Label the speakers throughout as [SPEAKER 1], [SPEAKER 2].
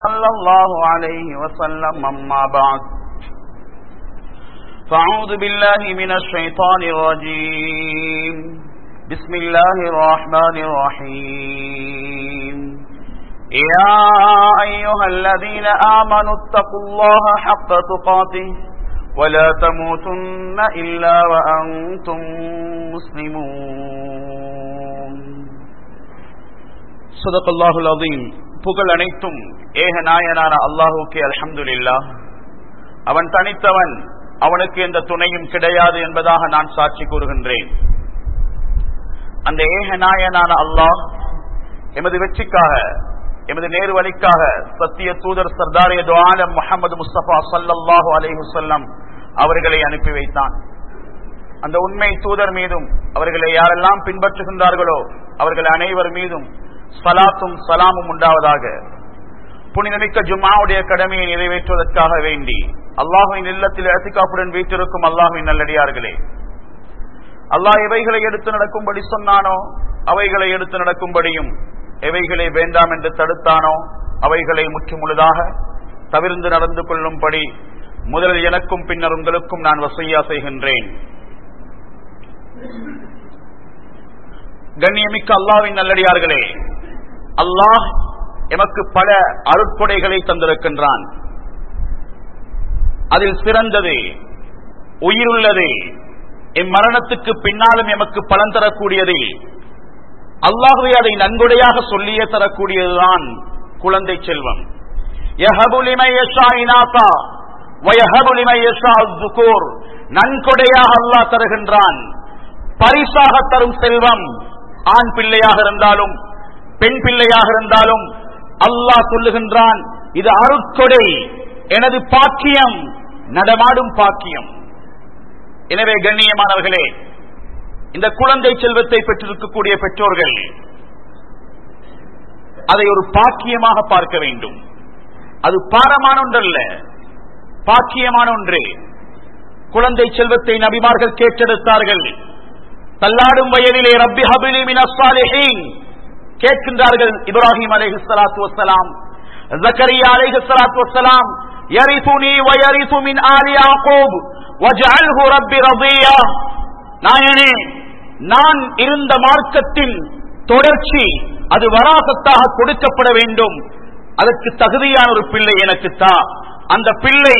[SPEAKER 1] صلى الله عليه وسلم أما بعد فأعوذ بالله من الشيطان الرجيم بسم الله الرحمن الرحيم يا أيها الذين آمنوا اتقوا الله حق تقاته ولا تموتن إلا وأنتم مسلمون صدق الله العظيم புகழ் அனைத்தும் ஏக நாயனான அல்லாஹுக்கே அல்ஹம்துலில்லா அவன் தனித்தவன் அவனுக்கு எந்த துணையும் கிடையாது என்பதாக நான் சாட்சி கூறுகின்றேன் அந்த ஏக நாயனான அல்லாஹ் எமது வெற்றிக்காக எமது நேரு வழிக்காக சத்திய தூதர் சர்தாரிய துவாலம் முகமது முஸ்தபா சல்லாஹூ அலைஹுசல்லம் அவர்களை அனுப்பி வைத்தான் அந்த உண்மை தூதர் மீதும் அவர்களை யாரெல்லாம் பின்பற்றுகின்றார்களோ அவர்கள் அனைவர் மீதும் சலாத்தும் சலாமும் உண்டாவதாக புனிதமிக்க ஜும்மாவுடைய கடமையை நிறைவேற்றுவதற்காக வேண்டி அல்லாஹுவின் இல்லத்தில் அத்திகாப்புடன் வீட்டிருக்கும் அல்லாஹுவின் நல்லடியார்களே அல்லாஹ் எவைகளை எடுத்து நடக்கும்படி சொன்னானோ அவைகளை எடுத்து நடக்கும்படியும் எவைகளை வேண்டாம் என்று தடுத்தானோ அவைகளை முற்றுமுழுதாக தவிர்ந்து நடந்து கொள்ளும்படி முதலில் எனக்கும் பின்னர் உங்களுக்கும் நான் வசையா செய்கின்றேன் கண்ணியமிக்க அல்லாவின் நல்லடியார்களே அல்லாஹ் எமக்கு பல அருட்கொடைகளை தந்திருக்கின்றான் அதில் சிறந்தது உயிருள்ளது இம்மரணத்துக்கு பின்னாலும் எமக்கு பலன் தரக்கூடியது அல்லாஹுவே அதை நன்கொடையாக சொல்லியே தரக்கூடியதுதான் குழந்தை செல்வம் நன்கொடையாக அல்லாஹ் தருகின்றான் பரிசாக தரும் செல்வம் ஆண் பிள்ளையாக இருந்தாலும் பெண் பிள்ளையாக இருந்தாலும் அல்லாஹ் சொல்லுகின்றான் இது அருட்கொடை எனது பாக்கியம் நடமாடும் பாக்கியம் எனவே கண்ணியமானவர்களே இந்த குழந்தை செல்வத்தை பெற்றிருக்கக்கூடிய பெற்றோர்கள் அதை ஒரு பாக்கியமாக பார்க்க வேண்டும் அது பாரமான ஒன்றல்ல பாக்கியமான ஒன்று குழந்தை செல்வத்தை நபிமார்கள் கேட்டெடுத்தார்கள் தள்ளாடும் வயதிலே ரப்பி ஹபிலி மின் கேட்கின்றார்கள் இப்ராஹிம் அலைஹி சலாத்து வசலாம் ஜக்கரியா அலைஹி சலாத்து வசலாம் யரிசுனி வயரிசு மின் ஆலி யாக்கூப் வஜஅல்ஹு ரப்பி ரதியா நாயனே நான் இருந்த மார்க்கத்தின் தொடர்ச்சி அது வராசத்தாக கொடுக்கப்பட வேண்டும் அதற்கு தகுதியான ஒரு பிள்ளை எனக்கு தா அந்த பிள்ளை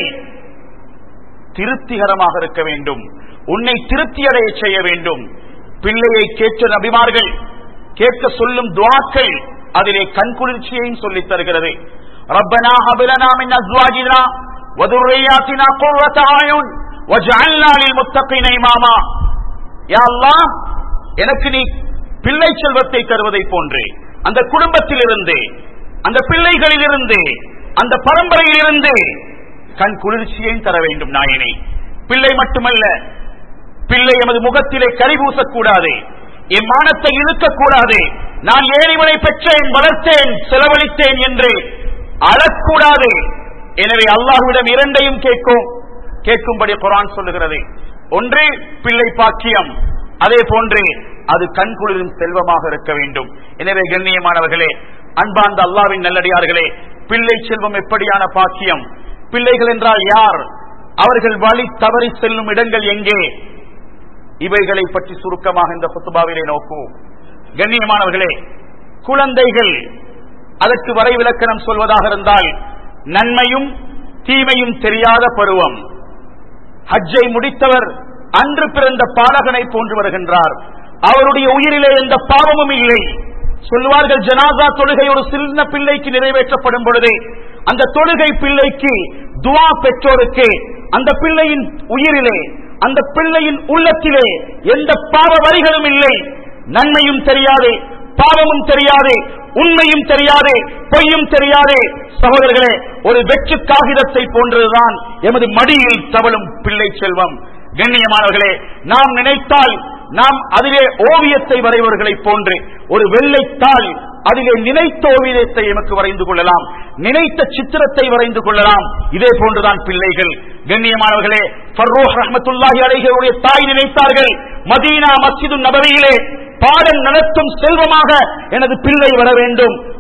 [SPEAKER 1] திருப்திகரமாக இருக்க வேண்டும் உன்னை திருப்தி அடைய செய்ய வேண்டும் பிள்ளையை கேட்ட நபிமார்கள் கேட்க சொல்லும் துவாக்கள் அதிலே கண்குளிர்ச்சியையும் சொல்லித் தருகிறது ரப்பனா ஹபிலனா மின் அஸ்வாஜினா வதுர்ரியாத்தினா குர்ரத ஆயுன் வஜஅல்னா லில் முத்தகீன இமாமா யா அல்லாஹ் எனக்கு நீ பிள்ளை செல்வத்தை தருவதை போன்று அந்த குடும்பத்திலிருந்து அந்த பிள்ளைகளிலிருந்து அந்த பரம்பரையிலிருந்து கண் குளிர்ச்சியையும் தர வேண்டும் நாயனே பிள்ளை மட்டுமல்ல பிள்ளை எமது முகத்திலே கரி பூசக்கூடாது என் மானத்தை இழுக்கக்கூடாது நான் ஏனிவனை பெற்றேன் வளர்த்தேன் செலவழித்தேன் என்று அழக்கூடாது எனவே அல்லாஹுவிடம் இரண்டையும் கேட்கும் கேட்கும்படி குரான் சொல்லுகிறது ஒன்று பிள்ளை பாக்கியம் அதே போன்று அது கண்குளிரும் செல்வமாக இருக்க வேண்டும் எனவே கண்ணியமானவர்களே அன்பார்ந்த அல்லாவின் நல்லடியார்களே பிள்ளை செல்வம் எப்படியான பாக்கியம் பிள்ளைகள் என்றால் யார் அவர்கள் வழி தவறி செல்லும் இடங்கள் எங்கே இவைகளை பற்றி சுருக்கமாக இந்த புத்துபாவிலே நோக்குவோம் கண்ணியமானவர்களே குழந்தைகள் அதற்கு வரை விளக்கணம் சொல்வதாக இருந்தால் நன்மையும் தீமையும் தெரியாத பருவம் ஹஜ்ஜை முடித்தவர் அன்று பிறந்த பாலகனை போன்று வருகின்றார் அவருடைய உயிரிலே எந்த பாவமும் இல்லை சொல்வார்கள் ஜனாதா தொழுகை ஒரு சின்ன பிள்ளைக்கு நிறைவேற்றப்படும் பொழுது அந்த தொழுகை பிள்ளைக்கு துவா பெற்றோருக்கு அந்த பிள்ளையின் உயிரிலே அந்த பிள்ளையின் உள்ளத்திலே எந்த பாவ வரிகளும் இல்லை நன்மையும் தெரியாது பாவமும் தெரியாது உண்மையும் தெரியாது பொய்யும் தெரியாது சகோதரர்களே ஒரு வெற்று காகிதத்தை போன்றதுதான் எமது மடியில் தவழும் பிள்ளை செல்வம் கண்ணியமானவர்களே நாம் நினைத்தால் நாம் அதிலே ஓவியத்தை வரைவர்களை போன்று ஒரு வெள்ளைத்தாள் அதிலே நினைத்த ஓவியத்தை எமக்கு வரைந்து கொள்ளலாம் நினைத்த சித்திரத்தை வரைந்து கொள்ளலாம் இதே போன்றுதான் பிள்ளைகள் கண்ணியமானவர்களே ஃபர்ரூஹ் ரஹ்மத்துல்லாஹி அலைஹிடைய தாய் நினைத்தார்கள் மதீனா மஸ்ஜிது நபவியிலே பாடம் நடத்தும் செல்வமாக எனது பிள்ளை வர வேண்டும்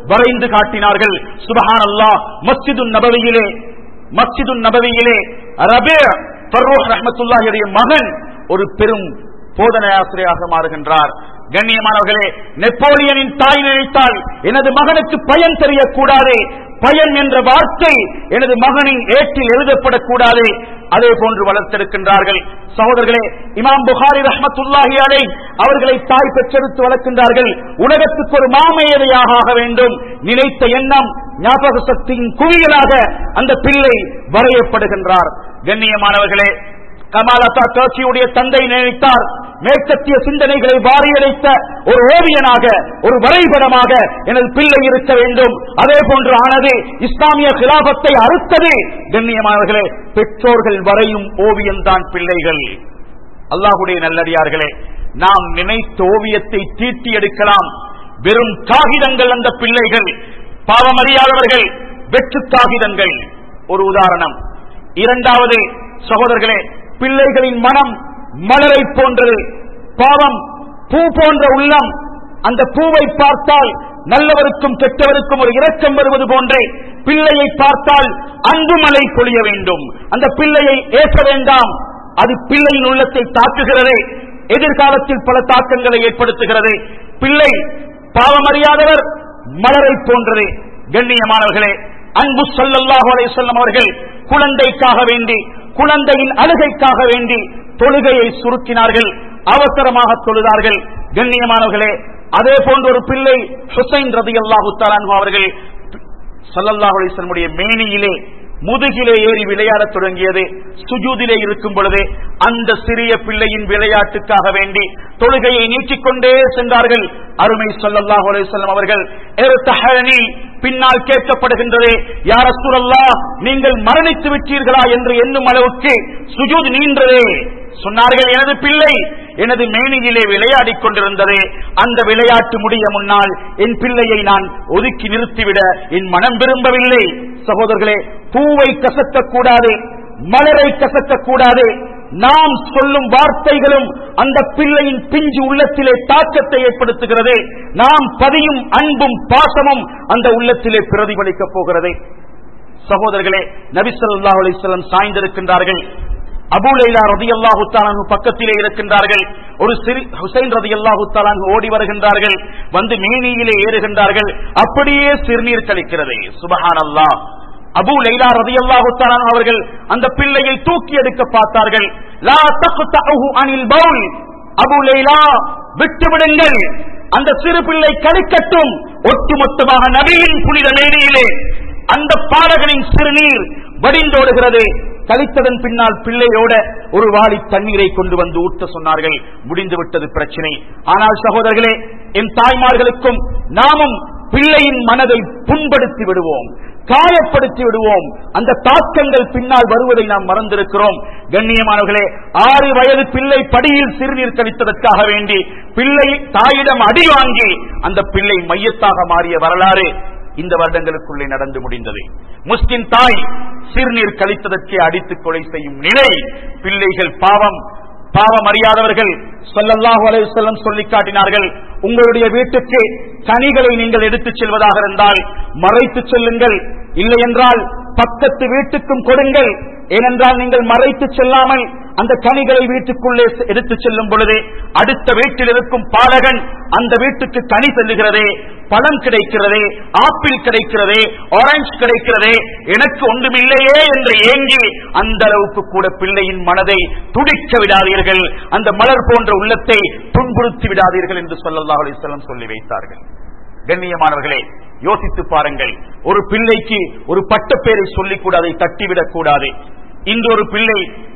[SPEAKER 1] வரைந்து காட்டினார்கள் சுபஹான் அல்லாஹ் மஸ்ஜிது நபவியிலே மஸ்ஜிது நபவியிலே ரபே ஃபர்ரூஹ் ரஹ்மத்துல்லாஹியுடைய மகன் ஒரு பெரும் போதனை ஆசிரியராக மாறுகின்றார் கண்ணியமானவர்களே நெப்போலியனின் தாய் நினைத்தால் எனது மகனுக்கு பயன் தெரியக்கூடாது பயன் என்ற வார்த்தை எனது மகனின் ஏற்றில் எழுதப்படக்கூடாது அதே போன்று வளர்த்திருக்கின்றார்கள் சகோதரர்களே இமாம் புகாரி ரஹ்மத்துல்லாஹி அலை அவர்களை தாய் பெற்றெடுத்து வளர்க்கின்றார்கள் உலகத்துக்கு ஒரு மாமேதையாக ஆக வேண்டும் நினைத்த எண்ணம் ஞாபக சக்தியின் குவியலாக அந்த பிள்ளை வரையப்படுகின்றார் கண்ணியமானவர்களே கமாலதா டர்க்கியுடைய தந்தை நினைத்தார் மேற்கத்திய சிந்தனைகளை வாரியடைத்த ஒரு ஓவியனாக ஒரு வரைபடமாக எனது பிள்ளை இருக்க வேண்டும் அதே போன்று ஆனது இஸ்லாமிய கிலாபத்தை அறுத்தது கண்ணியமானவர்களே பெற்றோர்கள் வரையும் ஓவியம்தான் பிள்ளைகள் அல்லாஹுடைய நல்லடியார்களே நாம் நினைத்த ஓவியத்தை தீட்டி எடுக்கலாம் வெறும் காகிதங்கள் அந்த பிள்ளைகள் பாவமறியாதவர்கள் வெற்று காகிதங்கள் ஒரு உதாரணம் இரண்டாவது சகோதரர்களே பிள்ளைகளின் மனம் மலரை போன்றது பாவம் பூ போன்ற உள்ளம் அந்த பூவை பார்த்தால் நல்லவருக்கும் கெட்டவருக்கும் ஒரு இரக்கம் வருவது போன்றே பிள்ளையை பார்த்தால் அன்பு மலை பொழிய வேண்டும் அந்த பிள்ளையை ஏற்ற வேண்டாம் அது பிள்ளையின் உள்ளத்தை தாக்குகிறது எதிர்காலத்தில் பல தாக்கங்களை ஏற்படுத்துகிறது பிள்ளை பாவமறியாதவர் மலரை போன்றது கண்ணியமானவர்களே அன்பு சொல்லல்லாஹு அலைஹி வஸல்லம் அவர்கள் குழந்தைக்காக வேண்டி குழந்தையின் அழுகைக்காக வேண்டி தொழுகையை சுருக்கினார்கள் அவசரமாக தொழுதார்கள் கண்ணியமானவர்களே அதே போன்ற ஒரு பிள்ளை ஹுசைன் ரதி அல்லாஹு அவர்கள் சல்லல்லாஹு அலைஹி வஸல்லமுடைய மேனியிலே முதுகிலே ஏறி விளையாடத் தொடங்கியது சுஜூதிலே இருக்கும் பொழுது அந்த சிறிய பிள்ளையின் விளையாட்டுக்காக வேண்டி தொழுகையை நீக்கிக் கொண்டே சென்றார்கள் அருமை ஸல்லல்லாஹு அலைஹி வஸல்லம் அவர்கள் "இர்தஹலனி", பின்னால் கேட்கப்படுகின்றது யார் ரசூலல்லா நீங்கள் மரணித்து விட்டீர்களா என்று எண்ணும் அளவுக்கு சுஜூத் நீண்டதே சொன்னார்கள் எனது பிள்ளை எனது மேனியிலே விளையாடிக் கொண்டிருந்தது அந்த விளையாட்டு முடிய முன்னால் என் பிள்ளையை நான் ஒதுக்கி நிறுத்திவிட என் மனம் விரும்பவில்லை சகோதரர்களே பூவை கசக்கக்கூடாது மலரை கசக்கக்கூடாது நாம் சொல்லும் வார்த்தைகளும் அந்த பிள்ளையின் பிஞ்சு உள்ளத்திலே தாக்கத்தை ஏற்படுத்துகிறது நாம் பதியும் அன்பும் பாசமும் அந்த உள்ளத்திலே பிரதிபலிக்கப் போகிறது சகோதரர்களே நபிசல்லாஹ் அலிஸ்லம் சாய்ந்திருக்கின்றார்கள் அபுலைலா ரதி அல்லாஹு பக்கத்திலே இருக்கின்றார்கள் ஒரு சிறு ஹுசைன் ரதி அல்லாஹு ஓடி வருகின்றார்கள் வந்து மேனியிலே ஏறுகின்றார்கள் அப்படியே சிறுநீர் கழிக்கிறது சுபஹான் அல்லாஹ் அபு லைலா ரதி அல்லாஹு அவர்கள் அந்த பிள்ளையை தூக்கி எடுக்க பார்த்தார்கள் லா தக்தஅஹு அனில் பவுல் அபு லைலா விட்டுவிடுங்கள் அந்த சிறு பிள்ளை கழிக்கட்டும் ஒட்டுமொத்தமாக நபியின் புனித மேனியிலே அந்த பாடகனின் சிறுநீர் வடிந்தோடுகிறது கழித்ததன் பின்னால் பிள்ளையோட ஒரு வாளி தண்ணீரை கொண்டு வந்து ஊட்ட சொன்னார்கள் முடிந்து விட்டது பிரச்சனை ஆனால் சகோதரர்களே என் தாய்மார்களுக்கும் நாமும் பிள்ளையின் மனதை புண்படுத்தி விடுவோம் காயப்படுத்தி விடுவோம் அந்த தாக்கங்கள் பின்னால் வருவதை நாம் மறந்திருக்கிறோம் கண்ணியமானவர்களே ஆறு வயது பிள்ளை படியில் சிறுநீர் கழித்ததற்காக வேண்டி பிள்ளை தாயிடம் அடி வாங்கி அந்த பிள்ளை மையத்தாக மாறிய வரலாறு இந்த வருடங்களுக்குள்ளே நடந்து முடிந்தது முஸ்லிம் தாய் சிறுநீர் கழித்ததற்கே அடித்து கொலை செய்யும் நிலை பிள்ளைகள் பாவம் பாவம் அறியாதவர்கள் சொல்லல்லாஹு அலைஹி வஸல்லம் சொல்லி காட்டினார்கள் உங்களுடைய வீட்டுக்கு கனிகளை நீங்கள் எடுத்துச் செல்வதாக இருந்தால் மறைத்துச் செல்லுங்கள் இல்லை என்றால் பக்கத்து வீட்டுக்கும் கொடுங்கள் ஏனென்றால் நீங்கள் மறைத்து செல்லாமல் அந்த கனிகளை வீட்டுக்குள்ளே எடுத்துச் செல்லும் பொழுது அடுத்த வீட்டில் இருக்கும் பாலகன் அந்த வீட்டுக்கு கனி செல்லுகிறதே பழம் கிடைக்கிறதே ஆப்பிள் கிடைக்கிறதே ஆரஞ்சு கிடைக்கிறதே எனக்கு ஒன்றுமில்லையே என்று ஏங்கி அந்த அளவுக்கு கூட பிள்ளையின் மனதை துடிக்க விடாதீர்கள் அந்த மலர் போன்ற உள்ளத்தை துன்புறுத்தி விடாதீர்கள் என்று சொல்லல்லாஹு அலைஹி வஸல்லம் சொல்லி வைத்தார்கள் கண்ணியமானவர்களே யோசித்து பாருங்கள் ஒரு பிள்ளைக்கு ஒரு பட்டப்பேரை சொல்லிக் கூட அதை தட்டிவிடக் கூடாது இன்று ஒரு பிள்ளை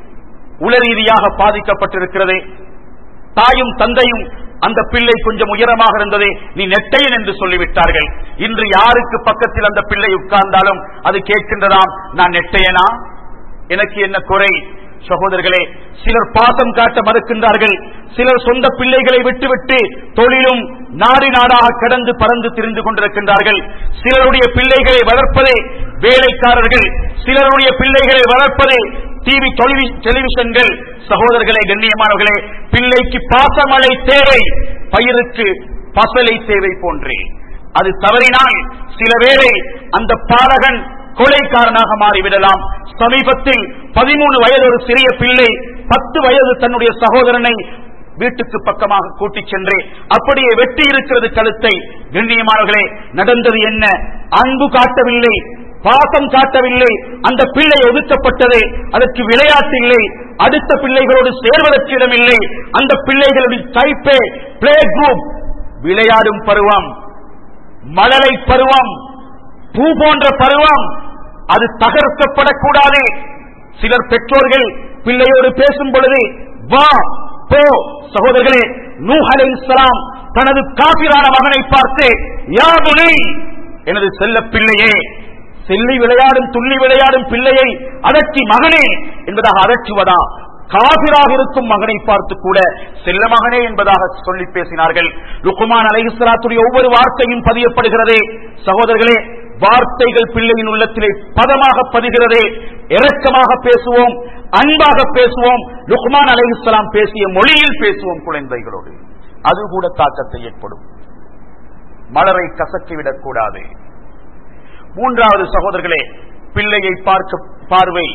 [SPEAKER 1] உளரீதியாக பாதிக்கப்பட்டிருக்கிறது தாயும் தந்தையும் அந்த பிள்ளை கொஞ்சம் உயரமாக இருந்ததே நீ நெட்டையன் என்று சொல்லிவிட்டார்கள் இன்று யாருக்கு பக்கத்தில் அந்த பிள்ளை உட்கார்ந்தாலும் அது கேட்கின்றதாம் நான் நெட்டையனா எனக்கு என்ன குறை சகோதரர்களே சிலர் பாசம் காட்ட மறுக்கின்றார்கள் சிலர் சொந்த பிள்ளைகளை விட்டுவிட்டு தொழிலும் நாடு நாடாக கடந்து பறந்து திரிந்து கொண்டிருக்கின்றார்கள் சிலருடைய பிள்ளைகளை வளர்ப்பதே வேலைக்காரர்கள் சிலருடைய பிள்ளைகளை வளர்ப்பதே டிவி டெலிவிஷன்கள் சகோதரர்களே கண்ணியமானவர்களே பிள்ளைக்கு பாசமழை தேவை பயிருக்கு பசலை தேவை போன்றே அது தவறினால் சில வேளை அந்த பாலகன் கொலைக்காரனாக மாறிவிடலாம் சமீபத்தில் பதிமூணு வயது ஒரு சிறிய பிள்ளை பத்து வயது தன்னுடைய சகோதரனை வீட்டுக்கு பக்கமாக கூட்டிச் சென்று அப்படியே வெட்டி இருக்கிறது கழுத்தை கண்ணியமானவர்களே நடந்தது என்ன அன்பு காட்டவில்லை பாசம் காட்டவில்லை அந்த பிள்ளை ஒதுக்கப்பட்டது அதற்கு விளையாட்டு இல்லை அடுத்த பிள்ளைகளோடு சேர்வதற்கு இடமில்லை அந்த பிள்ளைகளுடைய டைப்பே பிளே குரூப் விளையாடும் பருவம் மழலை பருவம் பூ போன்ற பருவம் அது தகர்க்கப்படக்கூடாது சிலர் பெற்றோர்கள் பிள்ளையோடு பேசும் பொழுது வா போ சகோதரர்களே நூஹ் அலைஹிஸ்ஸலாம் தனது காபிரான மகனை பார்த்து யா புனி எனது செல்ல பிள்ளையே செல்லி விளையாடும் துள்ளி விளையாடும் பிள்ளையை அதற்றி மகனே என்பதாக அதற்றுவதா காபிராக இருக்கும் மகனை பார்த்து கூட செல்ல மகனே என்பதாக சொல்லி பேசினார்கள் லுக்குமான் அலைஹிஸ்ஸலாத்துடைய ஒவ்வொரு வார்த்தையும் பதியப்படுகிறதே சகோதரர்களே வார்த்தைகள் பிள்ளையின் உள்ளத்திலே பதமாக பதிகிறது இரக்கமாக பேசுவோம் அன்பாக பேசுவோம் லுக்மான் அலைஹிஸ்ஸலாம் பேசிய மொழியில் பேசுவோம் குழந்தைகளோடு அது கூட தாக்கத்தை ஏற்படும் மலரை கசக்கிவிடக் கூடாது மூன்றாவது சகோதரர்களே பிள்ளையை பார்க்க பார்வை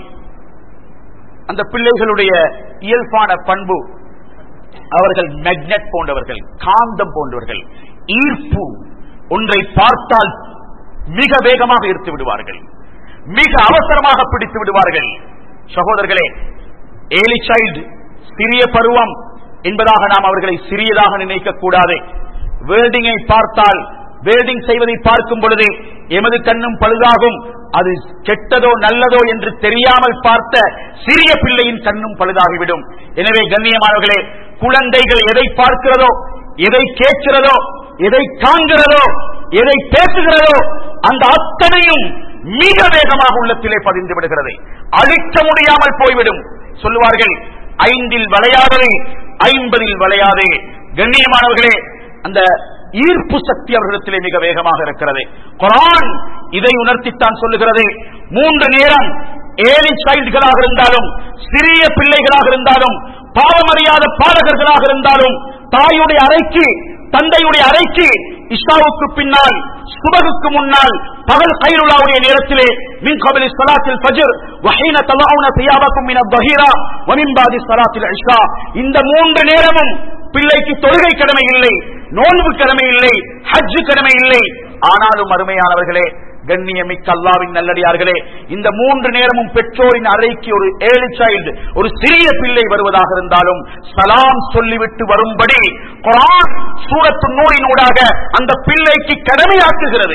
[SPEAKER 1] அந்த பிள்ளைகளுடைய இயல்பான பண்பு அவர்கள் மெக்னெட் போன்றவர்கள் காந்தம் போன்றவர்கள் ஈர்ப்பு ஒன்றை பார்த்தால் மிக வேகமாக ஈர்த்து விடுவார்கள் மிக அவசரமாக பிடித்து விடுவார்கள் சகோதரர்களே ஏலி சைல்டு சிறிய பருவம் என்பதாக நாம் அவர்களை சிறியதாக நினைக்க கூடாது வேல்டிங்கை பார்த்தால் வேல்டிங் செய்வதை பார்க்கும் பொழுது எமது கண்ணும் பழுதாகும் அது கெட்டதோ நல்லதோ என்று தெரியாமல் பார்த்த சிறிய பிள்ளையின் கண்ணும் பழுதாகிவிடும் எனவே கண்ணியமானவர்களே குழந்தைகள் எதை பார்க்கிறதோ எதை கேட்கிறதோ எதை காண்கிறதோ எதை பேசுகிறதோ அந்த அத்தனையும் மிக வேகமாக உள்ளத்திலே பதிந்து விடுகிறது அழிக்க முடியாமல் போய்விடும் சொல்லுவார்கள் ஐந்தில் விளையாதே ஐம்பதில் விளையாதே கண்ணியமானவர்களே அந்த ஈர்ப்பு சக்தி அவர்களிடத்திலே மிக வேகமாக இருக்கிறது குரான் இதை உணர்த்தித்தான் சொல்லுகிறது மூன்று நேரம் ஏழை சைல்டுகளாக இருந்தாலும் சிறிய பிள்ளைகளாக இருந்தாலும் பாவமறியாத பாலகர்களாக இருந்தாலும் தாயுடைய அறைக்கு தந்தையுடைய அறைக்கு இஷாவுக்கு பின்னால் சுபகுக்கு முன்னால் பகல் கைருளாவுடைய நேரத்திலே மின் கபலி சலாத்தில் ஃபஜ்ர் வஹீன தலவுன தியாபக்கும் மின பஹீரா வமின் பாதி சலாத்தில் இஷா இந்த மூன்று நேரமும் பிள்ளைக்கு தொழுகை கடமை இல்லை நோன்பு கடமை இல்லை ஹஜ் கடமை இல்லை ஆனாலும் அருமையானவர்களே கண்ணியமிக்க அல்லாவின் நல்லடியார்களே இந்த மூன்று நேரமும் பெற்றோரின் அறைக்கு ஒரு ஏழு சைல்டு ஒரு சிறிய பிள்ளை வருவதாக இருந்தாலும் சலாம் சொல்லிவிட்டு வரும்படி குரான் சூரத்து நூறினூடாக அந்த பிள்ளைக்கு கடமையாக்குகிறது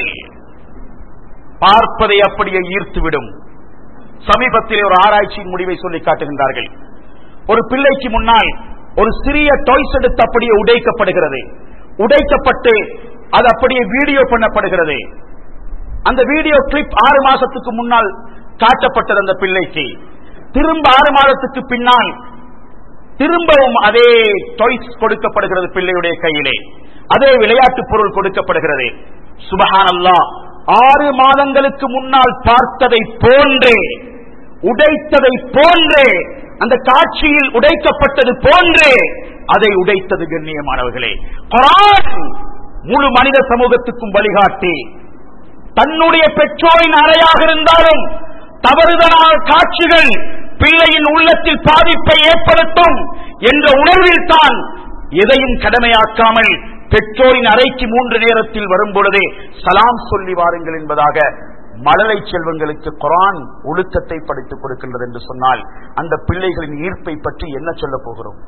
[SPEAKER 1] பார்ப்பதை அப்படியே ஈர்த்துவிடும் சமீபத்திலே ஒரு ஆராய்ச்சியின் முடிவை சொல்லி காட்டுகின்றார்கள் ஒரு பிள்ளைக்கு முன்னால் ஒரு சிறிய டாய்ஸ் எடுத்து அப்படியே உடைக்கப்படுகிறது உடைக்கப்பட்டு அது அப்படியே வீடியோ பண்ணப்படுகிறது அந்த வீடியோ கிளிப் ஆறு மாசத்துக்கு முன்னால் காட்டப்பட்டது அந்த பிள்ளைக்கு திரும்ப ஆறு மாதத்துக்கு பின்னால் திரும்பவும் அதே டாய்ஸ் கொடுக்கப்படுகிறது பிள்ளையுடைய கையிலே அதே விளையாட்டு பொருள் கொடுக்கப்படுகிறது சுபஹானல்லா ஆறு மாதங்களுக்கு முன்னால் பார்த்ததை போன்றே உடைத்ததை போன்றே அந்த காட்சியில் உடைக்கப்பட்டது போன்றே அதை உடைத்தது கண்ணியமானவர்களே குரான் முழு மனித சமூகத்துக்கும் வழிகாட்டி தன்னுடைய பெற்றோரின் அறையாக இருந்தாலும் தவறுதலான காட்சிகள் பிள்ளையின் உள்ளத்தில் பாதிப்பை ஏற்படுத்தும் என்ற உணர்வில் தான் எதையும் கடமையாக்காமல் பெற்றோரின் அறைக்கு மூன்று நேரத்தில் வரும் பொழுதே சலாம் சொல்லி வாருங்கள் என்பதாக மழலை செல்வங்களுக்கு குரான் ஒழுக்கத்தை படித்துக் கொடுக்கின்றது என்று சொன்னால் அந்த பிள்ளைகளின் ஈர்ப்பை பற்றி என்ன சொல்ல போகிறோம்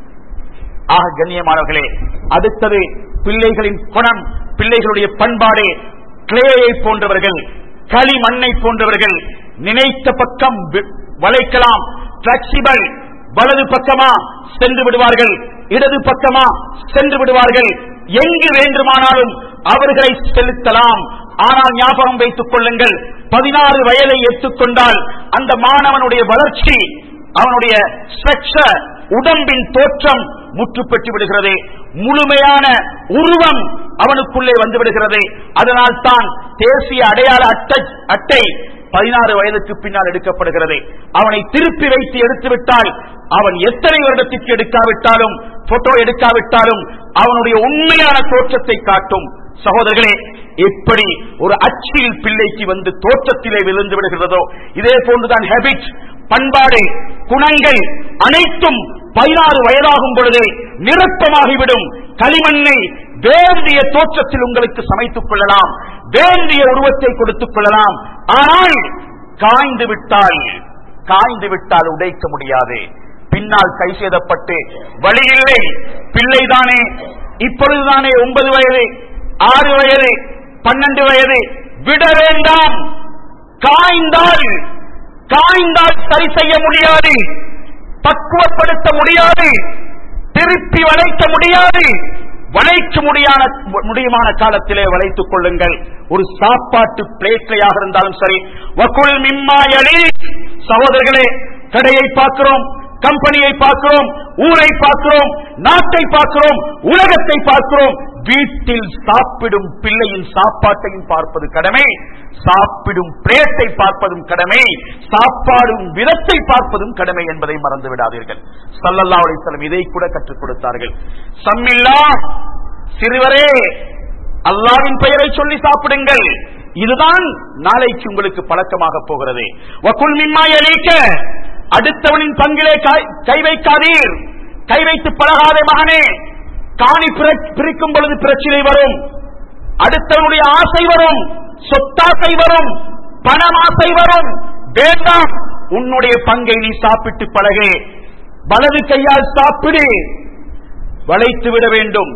[SPEAKER 1] ஆக கண்ணியமானவர்களே அடுத்தது பிள்ளைகளின் குணம் பிள்ளைகளுடைய பண்பாடு கிளேயை போன்றவர்கள் களி மண்ணை போன்றவர்கள் நினைத்த பக்கம் வி- வளைக்கலாம் பிளெக்சிபிள் வலது பக்கமா சென்று விடுவார்கள் இடது பக்கமா சென்று விடுவார்கள் எங்கு வேண்டுமானாலும் அவர்களை செலுத்தலாம் ஆனால் ஞாபகம் வைத்துக் கொள்ளுங்கள் பதினாறு வயதை எடுத்துக்கொண்டால் அந்த மாணவனுடைய வளர்ச்சி அவனுடைய ஸ்ட்ரக்சர் உடம்பின் தோற்றம் முற்று பெற்று விடுகிறது முழுமையான உருவம் அவனுக்குள்ளே வந்து விடுகிறது அதனால் தான் தேசிய அடையாள அட்டை அட்டை பதினாறு வயதுக்கு பின்னால் எடுக்கப்படுகிறது அவனை திருப்பி வைத்து எடுத்துவிட்டால் அவன் எத்தனை வருடத்திற்கு எடுக்காவிட்டாலும் போட்டோ எடுக்காவிட்டாலும் அவனுடைய உண்மையான தோற்றத்தை காட்டும் சகோதரர்களே எப்படி ஒரு அச்சில் பிள்ளைக்கு வந்து தோற்றத்திலே விழுந்து விடுகிறதோ இதே போன்றுதான் ஹேபிட் பண்பாடு குணங்கள் அனைத்தும் பதினாறு வயதாகும் பொழுது நிரப்பமாகிவிடும் களிமண்ணை வேண்டிய தோற்றத்தில் உங்களுக்கு சமைத்துக் கொள்ளலாம் வேண்டிய உருவத்தை கொடுத்துக் கொள்ளலாம் ஆனால் காய்ந்து விட்டால் காய்ந்து விட்டால் உடைக்க முடியாது பின்னால் கை சேதப்பட்டு வழி இல்லை பிள்ளைதானே இப்பொழுதுதானே ஒன்பது வயது ஆறு வயது பன்னெண்டு வயது விட வேண்டாம் காய்ந்தால் காய்ந்தால் சரி செய்ய முடியாது பக்குவப்படுத்த முடியாது திருப்பி வளைக்க முடியாது வளைக்க முடியான முடியுமான காலத்திலே வளைத்துக் கொள்ளுங்கள் ஒரு சாப்பாட்டு பிளேட்லையாக இருந்தாலும் சரி வக்குள் மிம்மாயலி சகோதரர்களே கடையை பார்க்கிறோம் கம்பெனியை பார்க்கிறோம் ஊரை பார்க்கிறோம் நாட்டை பார்க்கிறோம் உலகத்தை பார்க்கிறோம் வீட்டில் சாப்பிடும் பிள்ளையின் சாப்பாட்டையும் பார்ப்பது கடமை சாப்பிடும் பிளேட்டை பார்ப்பதும் கடமை சாப்பாடும் விதத்தை பார்ப்பதும் கடமை என்பதை மறந்து விடாதீர்கள் சல்லல்லா அலிஸ்லம் இதை கூட கற்றுக் கொடுத்தார்கள் சம்மில்லா சிறுவரே அல்லாவின் பெயரை சொல்லி சாப்பிடுங்கள் இதுதான் நாளைக்கு உங்களுக்கு பழக்கமாக போகிறது வக்குல் மிம்மாய் அழிக்க அடுத்தவனின் பங்கிலே கை- கை வைக்காதீர் கை வைத்து பழகாதே மகனே காணி பிற- பிரிக்கும் பொழுது பிரச்சனை வரும் அடுத்தவனுடைய ஆசை வரும் சொத்தாசை வரும் பணம் ஆசை வரும் வேண்டாம் உன்னுடைய பங்கை நீ சாப்பிட்டு பழகு வலது கையால் சாப்பிடு வளைத்து விட வேண்டும்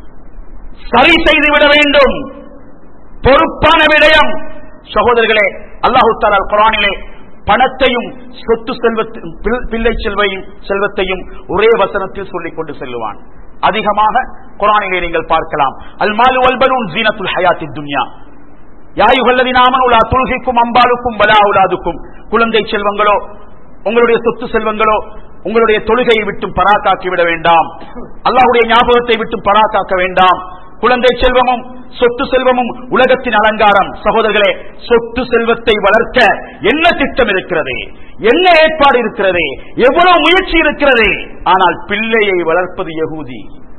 [SPEAKER 1] சரி செய்து விட வேண்டும் பொறுப்பான விடயம் சகோதரர்களே அல்லாஹு தாலா குரானிலே பணத்தையும் சொத்து செல்வத்தையும் பிள்- பிள்ளை செல்வையும் செல்வத்தையும் ஒரே வசனத்தில் சொல்லிக் கொண்டு செல்லுவான் அதிகமாக குரானிலே நீங்கள் பார்க்கலாம் அல் மாலு வல்பலூன் ஜீனத்துல் ஹயாத்தி துன்யா யாயுகல்லதி நாமனுலா துல்கிக்கும் அம்பாலுக்கும் வலா உலாதுக்கும் குழந்தை செல்வங்களோ உங்களுடைய சொத்து செல்வங்களோ உங்களுடைய தொழுகையை விட்டும் பராக்காக்கி விட வேண்டாம் அல்லாஹ்வுடைய ஞாபகத்தை விட்டும் பராக்காக்க வேண்டாம் குழந்தை செல்வமும் சொத்து செல்வமும் உலகத்தின் அலங்காரம் சகோதரர்களே சொத்து செல்வத்தை வளர்க்க என்ன திட்டம் இருக்கிறது என்ன ஏற்பாடு இருக்கிறது எவ்வளவு முயற்சி இருக்கிறது ஆனால் பிள்ளையை வளர்ப்பது யகூதி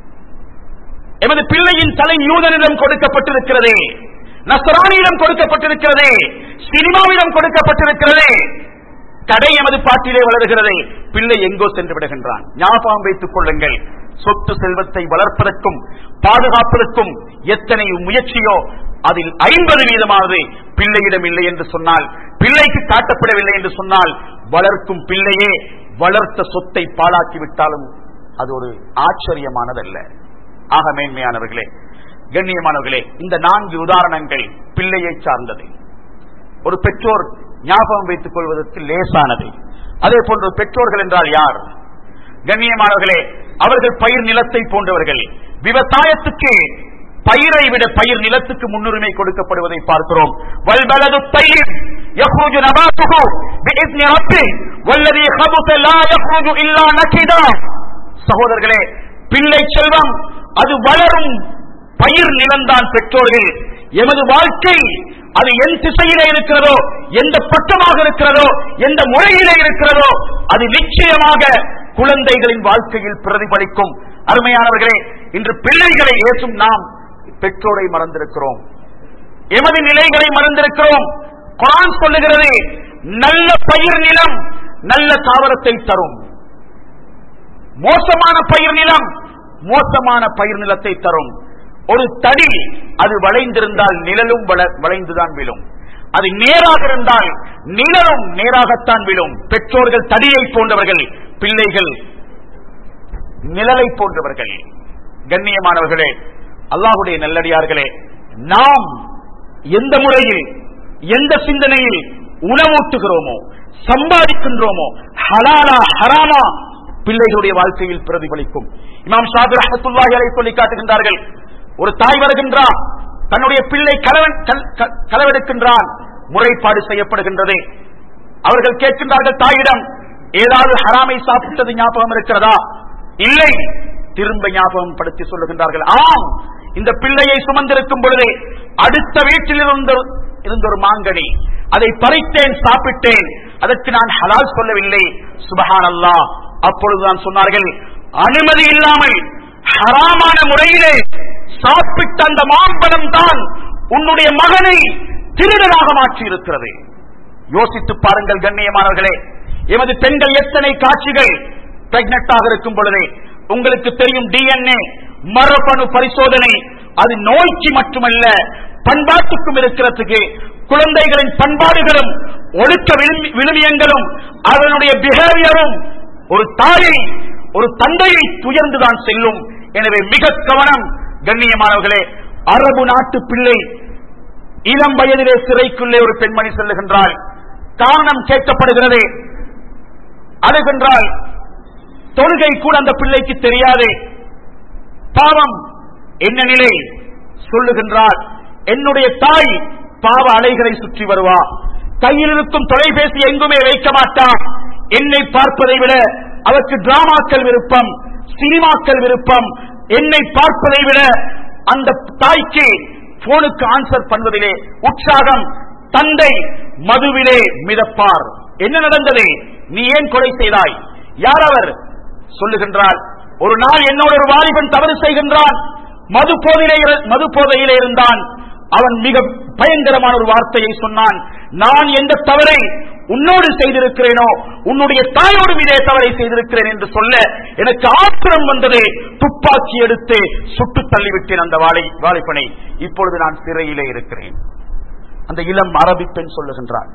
[SPEAKER 1] எமது பிள்ளையின் தலை யூதனிடம் கொடுக்கப்பட்டிருக்கிறது நசரானியிடம் கொடுக்கப்பட்டிருக்கிறது சினிமாவிடம் கொடுக்கப்பட்டிருக்கிறது கடை எமது பாட்டிலே வளர்கிறது பிள்ளை எங்கோ சென்று விடுகின்றான் ஞாபகம் வைத்துக் கொள்ளுங்கள் சொத்து செல்வத்தை வளர்ப்பதற்கும் பாதுகாப்பதற்கும் எத்தனை முயற்சியோ அதில் ஐம்பது வீதமாவது பிள்ளையிடம் இல்லை என்று சொன்னால் பிள்ளைக்கு காட்டப்படவில்லை என்று சொன்னால் வளர்க்கும் பிள்ளையே வளர்த்த சொத்தை பாழாக்கி விட்டாலும் அது ஒரு ஆச்சரியமானதல்ல ஆக மேன்மையானவர்களே கண்ணியமானவர்களே இந்த நான்கு உதாரணங்கள் பிள்ளையை சார்ந்தது ஒரு பெற்றோர் ஞாபகம் வைத்துக் கொள்வதற்கு லேசானது அதே போன்று பெற்றோர்கள் என்றால் யார் கண்ணியமானவர்களே அவர்கள் பயிர் நிலத்தை போன்றவர்கள் விவசாயத்துக்கு பயிரை விட பயிர் நிலத்துக்கு முன்னுரிமை கொடுக்கப்படுவதை பார்க்கிறோம் வல்பலது பயிர் يخرج نباته بإذن ربه والذي خبث لا يخرج إلا نكدا சகோதரர்களே பிள்ளை செல்வம் அது வளரும் பயிர் நிலம்தான் பெற்றோர்கள் எமது வாழ்க்கை அது என் திசையிலே இருக்கிறதோ எந்த பட்டமாக இருக்கிறதோ எந்த முறையிலே இருக்கிறதோ அது நிச்சயமாக குழந்தைகளின் வாழ்க்கையில் பிரதிபலிக்கும் அருமையானவர்களே இன்று பிள்ளைகளை ஏற்றும் நாம் பெற்றோரை மறந்திருக்கிறோம் எமது நிலைகளை மறந்திருக்கிறோம் குரான் சொல்லுகிறது நல்ல பயிர் நிலம் நல்ல தாவரத்தை தரும் மோசமான பயிர் நிலம் மோசமான பயிர் நிலத்தை தரும் ஒரு தடி அது வளைந்திருந்தால் நிழலும் வள- வளைந்துதான் விழும் அது நேராக இருந்தால் நிழலும் நேராகத்தான் விழும் பெற்றோர்கள் தடியை போன்றவர்கள் பிள்ளைகள் நிழலை போன்றவர்கள் கண்ணியமானவர்களே அல்லாஹுடைய நல்லடியார்களே நாம் எந்த முறையில் எந்த சிந்தனையில் உணவூட்டுகிறோமோ சம்பாதிக்கின்றோமோ ஹலாலா ஹராமா பிள்ளைகளுடைய வாழ்க்கையில் பிரதிபலிக்கும் இமாம் ஷாபி ரஹத்துல்லாஹி அலைஹி சொல்லி காட்டுகின்றார்கள் ஒரு தாய் வருகின்றார் தன்னுடைய பிள்ளை களவன் கல்- க- களவெடுக்கின்றான் முறைப்பாடு செய்யப்படுகின்றது அவர்கள் கேட்கின்றார்கள் தாயிடம் ஏதாவது ஹராமை சாப்பிட்டது ஞாபகம் இருக்கிறதா இல்லை திரும்ப ஞாபகம் படுத்தி சொல்லுகின்றார்கள் ஆம் இந்த பிள்ளையை சுமந்திருக்கும் பொழுது அடுத்த வீட்டில் இருந்த இருந்த ஒரு மாங்கனி அதை பறித்தேன் சாப்பிட்டேன் அதற்கு நான் ஹலால் சொல்லவில்லை சுபஹான் அல்லாஹ் அப்பொழுதுதான் சொன்னார்கள் அனுமதி இல்லாமல் ஹராமான முறையிலே சாப்பிட்ட அந்த மாம்பழம் தான் உன்னுடைய மகனை திருடனாக மாற்றி இருக்கிறது யோசித்து பாருங்கள் கண்ணியமானவர்களே எமது பெண்கள் எத்தனை காட்சிகள் பிரெக்னட்டாக இருக்கும் பொழுதே உங்களுக்கு தெரியும் டிஎன்ஏ மரபணு பரிசோதனை அது நோய்க்கு மட்டுமல்ல பண்பாட்டுக்கும் இருக்கிறதுக்கு குழந்தைகளின் பண்பாடுகளும் ஒழுக்க விழுமி- விழுமியங்களும் அதனுடைய பிஹேவியரும் ஒரு தாயை ஒரு தந்தையை துயர்ந்துதான் செல்லும் எனவே மிக கவனம் கண்ணியமானவர்களே அரபு நாட்டு பிள்ளை இளம் வயதிலே சிறைக்குள்ளே ஒரு பெண்மணி செல்லுகின்றாள் காரணம் கேட்கப்படுகிறது அழுகின்றாள் தொழுகை கூட அந்த பிள்ளைக்கு தெரியாது பாவம் என்ன நிலை சொல்லுகின்றாள் என்னுடைய தாய் பாவ அலைகளை சுற்றி வருவா கையில் இருக்கும் தொலைபேசி எங்குமே வைக்க மாட்டா என்னை பார்ப்பதை விட அவருக்கு டிராமாக்கள் விருப்பம் சினிமாக்கள் விருப்பம் என்னை பார்ப்பதை விட அந்த தாய்க்கு போனுக்கு ஆன்சர் பண்ணுவதிலே உற்சாகம் தந்தை மதுவிலே மிதப்பார் என்ன நடந்தது நீ ஏன் கொலை செய்தாய் யார் அவர் சொல்லுகின்றார் ஒரு நாள் என்னோட ஒரு வாலிபன் தவறு செய்கின்றான் மது போதையிலே இரு- மது போதையிலே இருந்தான் அவன் மிக பயங்கரமான ஒரு வார்த்தையை சொன்னான் நான் எந்த தவறை உன்னோடு செய்திருக்கிறேனோ உன்னுடைய தாயோடும் இதே தவறை செய்திருக்கிறேன் என்று சொல்ல எனக்கு ஆத்திரம் வந்தது துப்பாக்கி எடுத்து சுட்டு தள்ளிவிட்டேன் அந்த வாளை வாலிபனை இப்பொழுது நான் சிறையிலே இருக்கிறேன் அந்த இளம் அரபி பெண் சொல்லுகின்றார்